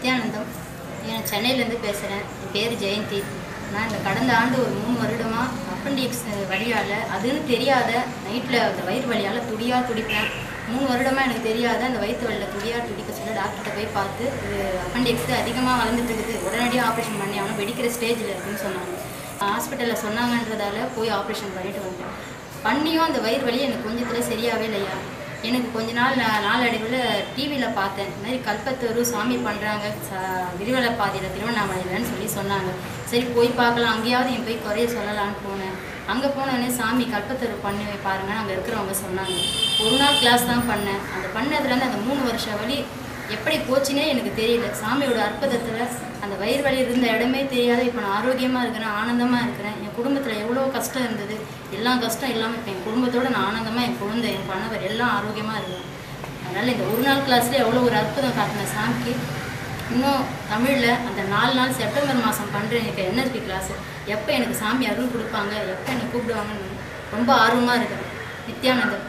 நித்யானந்தம் நான் சென்னையிலேருந்து பேசுகிறேன் என் பேர் ஜெயந்தி நான் இந்த கடந்த ஆண்டு ஒரு மூணு வருடமாக அப்பண்டிக்ஸ் வழியால் அதுன்னு தெரியாத நைட்டில் அந்த வயிறு வலியால் துடியாக துடிப்பேன் மூணு வருடமாக எனக்கு தெரியாத அந்த வயிற்று வலியில் துடியாக துடிக்க சொல்ல டாக்டர்கிட்ட போய் பார்த்து இது அப்பண்டிக்ஸ் அதிகமாக வளர்ந்துட்டு இருக்குது உடனடியாக ஆப்ரேஷன் பண்ணி அவனை வெடிக்கிற ஸ்டேஜில் இருக்குன்னு சொன்னாங்க ஹாஸ்பிட்டலில் சொன்னாங்கன்றதால போய் ஆப்ரேஷன் பண்ணிட்டு வந்தேன் பண்ணியும் அந்த வயிறு வலி எனக்கு கொஞ்சத்துல சரியாகவே இல்லையா எனக்கு கொஞ்ச நாள் நா- நாளடைவில் டிவியில் பார்த்தேன் இந்த மாதிரி கல்பத்தூர் சாமி பண்ணுறாங்க விரிவலை பாதையில் திருவண்ணாமலையிலன்னு சொல்லி சொன்னாங்க சரி போய் பார்க்கலாம் அங்கேயாவது என் போய் குறைய சொல்லலான்னு போனேன் அங்கே போனோடனே சாமி கல்பத்தூர் பண்ணி பாருங்க அங்கே இருக்கிறவங்க சொன்னாங்க ஒரு நாள் கிளாஸ் தான் பண்ணேன் அந்த பண்ணதுலேருந்து அந்த மூணு வருஷம் வலி எப்படி போச்சுனே எனக்கு தெரியல சாமியோட அற்புதத்தில் அந்த வயிறு வலி இருந்த இடமே தெரியாத இப்போ நான் ஆரோக்கியமாக இருக்கிறேன் ஆனந்தமாக இருக்கிறேன் என் குடும்பத்தில் எவ்வளோ கஷ்டம் இருந்தது எல்லா கஷ்டம் இல்லாமல் இப்போ என் குடும்பத்தோட நான் ஆனந்தமாக என் குழந்தை என் கணவர் எல்லாம் ஆரோக்கியமாக இருக்கேன் அதனால் இந்த ஒரு நாள் கிளாஸ்லேயே எவ்வளோ ஒரு அற்புதம் காட்டின சாமிக்கு இன்னும் தமிழில் அந்த நாலு நாள் செப்டம்பர் மாதம் பண்ணுறேன் எனக்கு என்எஸ்பி கிளாஸ் எப்போ எனக்கு சாமி அருள் கொடுப்பாங்க எப்போ என்னை கூப்பிடுவாங்கன்னு ரொம்ப ஆர்வமாக இருக்கேன் நித்யானந்தம்